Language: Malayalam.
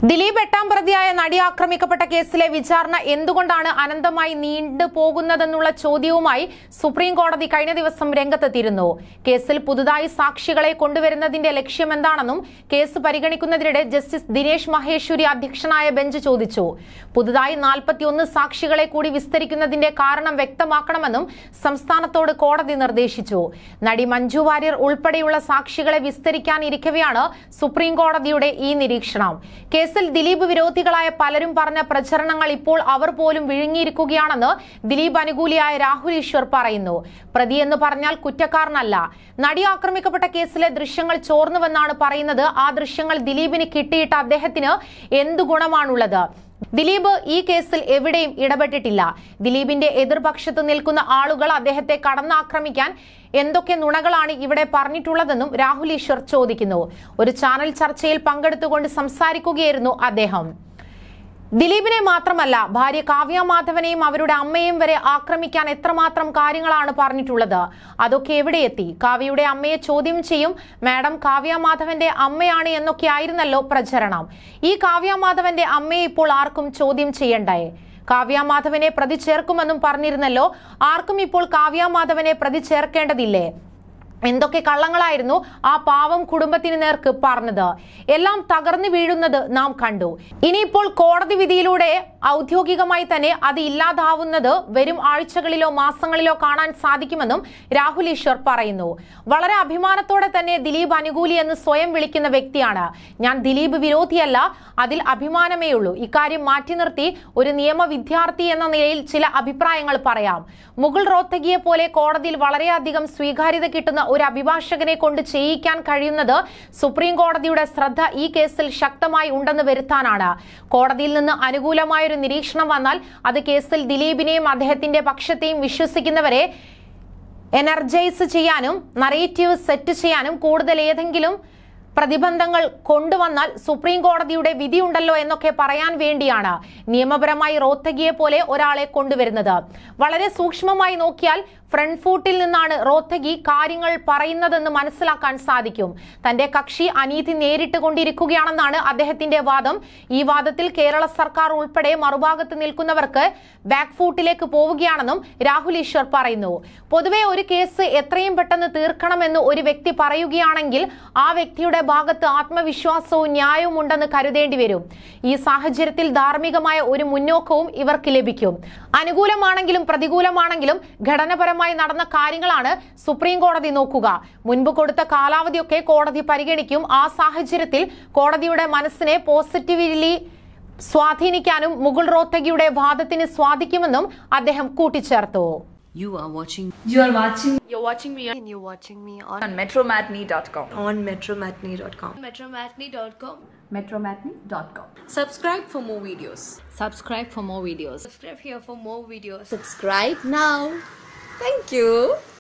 ദിലീപ് എട്ടാം പ്രതിയായ നടി ആക്രമിക്കപ്പെട്ട കേസിലെ വിചാരണ എന്തുകൊണ്ടാണ് അനന്തമായി നീണ്ടു പോകുന്നതെന്നുള്ള ചോദ്യവുമായി സുപ്രീം കോടതി കഴിഞ്ഞ ദിവസം രംഗത്തെത്തിയിരുന്നു കേസിൽ പുതുതായി സാക്ഷികളെ കൊണ്ടുവരുന്നതിന്റെ ലക്ഷ്യമെന്താണെന്നും കേസ് പരിഗണിക്കുന്നതിനിടെ ജസ്റ്റിസ് ദിനേശ് മഹേശ്വരി അധ്യക്ഷനായ ബെഞ്ച് ചോദിച്ചു പുതുതായി നാൽപ്പത്തിയൊന്ന് സാക്ഷികളെ കൂടി വിസ്തരിക്കുന്നതിന്റെ കാരണം വ്യക്തമാക്കണമെന്നും സംസ്ഥാനത്തോട് കോടതി നിർദ്ദേശിച്ചു നടി മഞ്ജു വാര്യർ ഉൾപ്പെടെയുള്ള സാക്ഷികളെ വിസ്തരിക്കാനിരിക്കവെയാണ് സുപ്രീം കോടതിയുടെ ഈ നിരീക്ഷണം കേസിൽ ദിലീപ് വിരോധികളായ പലരും പറഞ്ഞ പ്രചരണങ്ങൾ ഇപ്പോൾ അവർ പോലും വിഴുങ്ങിയിരിക്കുകയാണെന്ന് ദിലീപ് അനുകൂലിയായ രാഹുൽ ഈശ്വർ പറയുന്നു പ്രതി എന്ന് പറഞ്ഞാൽ കുറ്റക്കാരനല്ല നടി ആക്രമിക്കപ്പെട്ട കേസിലെ ദൃശ്യങ്ങൾ ചോർന്നുവെന്നാണ് പറയുന്നത് ആ ദൃശ്യങ്ങൾ ദിലീപിന് കിട്ടിയിട്ട് അദ്ദേഹത്തിന് എന്തു ഗുണമാണുള്ളത് ദിലീപ് ഈ കേസിൽ എവിടെയും ഇടപെട്ടിട്ടില്ല ദിലീപിന്റെ എതിർപക്ഷത്ത് നിൽക്കുന്ന ആളുകൾ അദ്ദേഹത്തെ കടന്നാക്രമിക്കാൻ എന്തൊക്കെ നുണകളാണ് ഇവിടെ പറഞ്ഞിട്ടുള്ളതെന്നും രാഹുൽ ഈശ്വർ ചോദിക്കുന്നു ഒരു ചാനൽ ചർച്ചയിൽ പങ്കെടുത്തുകൊണ്ട് സംസാരിക്കുകയായിരുന്നു അദ്ദേഹം ദിലീപിനെ മാത്രമല്ല ഭാര്യ കാവ്യ മാധവനെയും അവരുടെ അമ്മയും വരെ ആക്രമിക്കാൻ എത്രമാത്രം കാര്യങ്ങളാണ് പറഞ്ഞിട്ടുള്ളത് അതൊക്കെ എവിടെ എത്തി കാവ്യയുടെ അമ്മയെ ചോദ്യം ചെയ്യും മാഡം കാവ്യ മാധവന്റെ അമ്മയാണ് എന്നൊക്കെ ആയിരുന്നല്ലോ പ്രചരണം ഈ കാവ്യ മാധവന്റെ അമ്മയെ ഇപ്പോൾ ആർക്കും ചോദ്യം ചെയ്യണ്ടേ കാവ്യ മാധവനെ പ്രതി ചേർക്കുമെന്നും പറഞ്ഞിരുന്നല്ലോ ആർക്കും ഇപ്പോൾ കാവ്യ മാധവനെ പ്രതി ചേർക്കേണ്ടതില്ലേ എന്തൊക്കെ കള്ളങ്ങളായിരുന്നു ആ പാവം കുടുംബത്തിന് നേർക്ക് പറഞ്ഞത് എല്ലാം തകർന്നു വീഴുന്നത് നാം കണ്ടു ഇനിയിപ്പോൾ കോടതി വിധിയിലൂടെ ഔദ്യോഗികമായി തന്നെ അത് ഇല്ലാതാവുന്നത് വരും ആഴ്ചകളിലോ മാസങ്ങളിലോ കാണാൻ സാധിക്കുമെന്നും രാഹുൽ ഈശ്വർ പറയുന്നു വളരെ അഭിമാനത്തോടെ തന്നെ ദിലീപ് അനുകൂലി എന്ന് സ്വയം വിളിക്കുന്ന വ്യക്തിയാണ് ഞാൻ ദിലീപ് വിരോധിയല്ല അതിൽ അഭിമാനമേ ഉള്ളൂ ഇക്കാര്യം മാറ്റി നിർത്തി ഒരു നിയമ വിദ്യാർത്ഥി എന്ന നിലയിൽ ചില അഭിപ്രായങ്ങൾ പറയാം മുകുൾ റോത്തഗിയെ പോലെ കോടതിയിൽ വളരെയധികം സ്വീകാര്യത കിട്ടുന്ന ഒരു അഭിഭാഷകനെ കൊണ്ട് ചെയ്യിക്കാൻ കഴിയുന്നത് സുപ്രീം കോടതിയുടെ ശ്രദ്ധ ഈ കേസിൽ ശക്തമായി ഉണ്ടെന്ന് വരുത്താനാണ് കോടതിയിൽ നിന്ന് അനുകൂലമായ ഒരു നിരീക്ഷണം വന്നാൽ അത് കേസിൽ ദിലീപിനെയും അദ്ദേഹത്തിന്റെ പക്ഷത്തെയും വിശ്വസിക്കുന്നവരെ എനർജൈസ് ചെയ്യാനും നറേറ്റീവ് സെറ്റ് ചെയ്യാനും കൂടുതൽ ഏതെങ്കിലും പ്രതിബന്ധങ്ങൾ കൊണ്ടുവന്നാൽ സുപ്രീം കോടതിയുടെ വിധിയുണ്ടല്ലോ എന്നൊക്കെ പറയാൻ വേണ്ടിയാണ് നിയമപരമായി റോത്തഗിയെ പോലെ ഒരാളെ കൊണ്ടുവരുന്നത് വളരെ സൂക്ഷ്മമായി നോക്കിയാൽ ഫ്രണ്ട് ഫൂട്ടിൽ നിന്നാണ് റോത്തഗി കാര്യങ്ങൾ പറയുന്നതെന്ന് മനസ്സിലാക്കാൻ സാധിക്കും തന്റെ കക്ഷി അനീതി നേരിട്ട് കൊണ്ടിരിക്കുകയാണെന്നാണ് അദ്ദേഹത്തിന്റെ വാദം ഈ വാദത്തിൽ കേരള സർക്കാർ ഉൾപ്പെടെ മറുഭാഗത്ത് നിൽക്കുന്നവർക്ക് ബാക്ക് ഫൂട്ടിലേക്ക് പോവുകയാണെന്നും രാഹുൽ ഈശ്വർ പറയുന്നു പൊതുവെ ഒരു കേസ് എത്രയും പെട്ടെന്ന് തീർക്കണമെന്ന് ഒരു വ്യക്തി പറയുകയാണെങ്കിൽ ആ വ്യക്തിയുടെ ഭാഗത്ത് ആത്മവിശ്വാസവും ന്യായവും ഉണ്ടെന്ന് കരുതേണ്ടി വരും ഈ സാഹചര്യത്തിൽ ധാർമ്മികമായ ഒരു മുന്നോക്കവും ഇവർക്ക് ലഭിക്കും അനുകൂലമാണെങ്കിലും പ്രതികൂലമാണെങ്കിലും ഘടനപരമായി നടന്ന കാര്യങ്ങളാണ് സുപ്രീം കോടതി നോക്കുക മുൻപ് കൊടുത്ത കാലാവധിയൊക്കെ കോടതി പരിഗണിക്കും ആ സാഹചര്യത്തിൽ കോടതിയുടെ മനസ്സിനെ പോസിറ്റീവ്ലി സ്വാധീനിക്കാനും മുകുൾ റോത്തഗിയുടെ വാദത്തിന് സ്വാധിക്കുമെന്നും അദ്ദേഹം കൂട്ടിച്ചേർത്തു You are watching You are watching You're watching me on, and you're watching me on, on metromatney.com. on metromatney.com. metromatney.com. Metromatney.com. Subscribe for more videos. subscribe for more videos. Subscribe here for more videos. Subscribe now. Thank you.